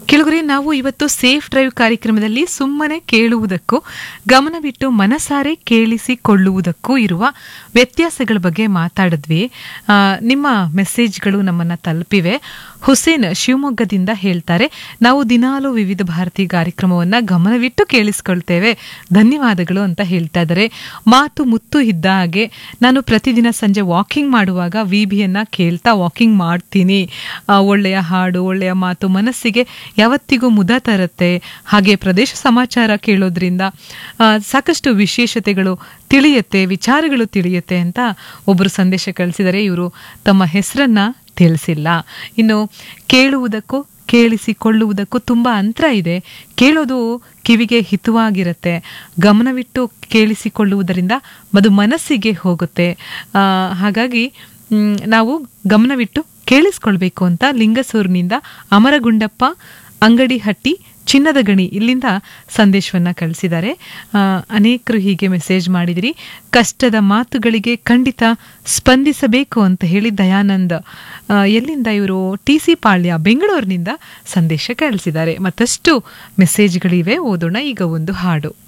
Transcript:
ಕೆಲವರೇ ನಾವು ಇವತ್ತು safe drive ಕಾರ್ಯಕ್ರಮದಲ್ಲಿ ಸುಮ್ಮನೆ ಕೇಳುವುದಕ್ಕೂ ಗಮನವಿಟ್ಟು ಮನಸಾರೆ ಕೇಳಿಸಿಕೊಳ್ಳುವುದಕ್ಕೂ ಇರುವ ವ್ಯತ್ಯಾಸಗಳ ಬಗ್ಗೆ ಮಾತಾಡಿದ್ವಿ ಆ, ನಿಮ್ಮ ಮೆಸೇಜ್ಗಳು ನಮ್ಮನ್ನ ತಲುಪಿವೆ ಹುಸೇನ್ ಶಿವಮೊಗ್ಗದಿಂದ ಹೇಳ್ತಾರೆ ನಾವು ದಿನಾಲೂ ವಿವಿಧ ಭಾರತಿ ಕಾರ್ಯಕ್ರಮವನ್ನ ಗಮನವಿಟ್ಟು ಕೇಳಿಸ್ಕೊಳ್ತೇವೆ ಧನ್ಯವಾದಗಳು ಅಂತ ಹೇಳ್ತಾ ಇದ್ದಾರೆ ಮಾತು ಮುತ್ತು ಇದ್ದ ಹಾಗೆ ನಾನು ಪ್ರತಿದಿನ ಸಂಜೆ ವಾಕಿಂಗ್ ಮಾಡುವಾಗ ವಿಬಿಯನ್ನ ಕೇಳ್ತಾ ವಾಕಿಂಗ್ ಮಾಡ್ತೀನಿ ಆ, ಒಳ್ಳೆಯ ಹಾಡು ಒಳ್ಳೆಯ ಮಾತು ಮನಸ್ಸಿಗೆ ಯಾವತ್ತಿಗೂ ಮುದ ತರುತ್ತೆ ಹಾಗೆ ಪ್ರದೇಶ ಸಮಾಚಾರ ಕೇಳೋದ್ರಿಂದ ಆ, ಸಾಕಷ್ಟು ವಿಶೇಷತೆಗಳು ತಿಳಿಯುತ್ತೆ ವಿಚಾರಗಳು ತಿಳಿಯುತ್ತೆ ಅಂತ ಒಬ್ಬರು ಸಂದೇಶ ಕಳಿಸಿದರೆ ಇವರು ತಮ್ಮ ಹೆಸರನ್ನ ತಿಳಿಸಿಲ್ಲ ಇನ್ನು ಕೇಳುವುದಕ್ಕೂ ಕೇಳಿಸಿಕೊಳ್ಳುವುದಕ್ಕೂ ತುಂಬ ಅಂತರ ಇದೆ ಕೇಳೋದು ಕಿವಿಗೆ ಹಿತವಾಗಿರುತ್ತೆ ಗಮನವಿಟ್ಟು ಕೇಳಿಸಿಕೊಳ್ಳುವುದರಿಂದ ಅದು ಮನಸ್ಸಿಗೆ ಹೋಗುತ್ತೆ ಆ, ಹಾಗಾಗಿ ಮ್, ನಾವು ಗಮನವಿಟ್ಟು ಕೇಳಿಸ್ಕೊಳ್ಬೇಕು ಅಂತ ಲಿಂಗಸೂರಿನಿಂದ ಅಮರಗುಂಡಪ್ಪ ಅಂಗಡಿಹಟ್ಟಿ ಚಿನ್ನದ ಗಣಿ ಇಲ್ಲಿಂದ ಸಂದೇಶವನ್ನ ಕಳಿಸಿದ್ದಾರೆ ಆ, ಅನೇಕರು ಹೀಗೆ ಮೆಸೇಜ್ ಮಾಡಿದಿರಿ ಕಷ್ಟದ ಮಾತುಗಳಿಗೆ ಖಂಡಿತ ಸ್ಪಂದಿಸಬೇಕು ಅಂತ ಹೇಳಿ ದಯಾನಂದ್ ಆ, ಎಲ್ಲಿಂದ ಇವರು ಟಿ ಸಿ ಪಾಳ್ಯ ಬೆಂಗಳೂರಿನಿಂದ ಸಂದೇಶ ಕಳಿಸಿದ್ದಾರೆ ಮತ್ತಷ್ಟು ಮೆಸೇಜ್ಗಳಿವೆ ಓದೋಣ ಈಗ ಒಂದು ಹಾಡು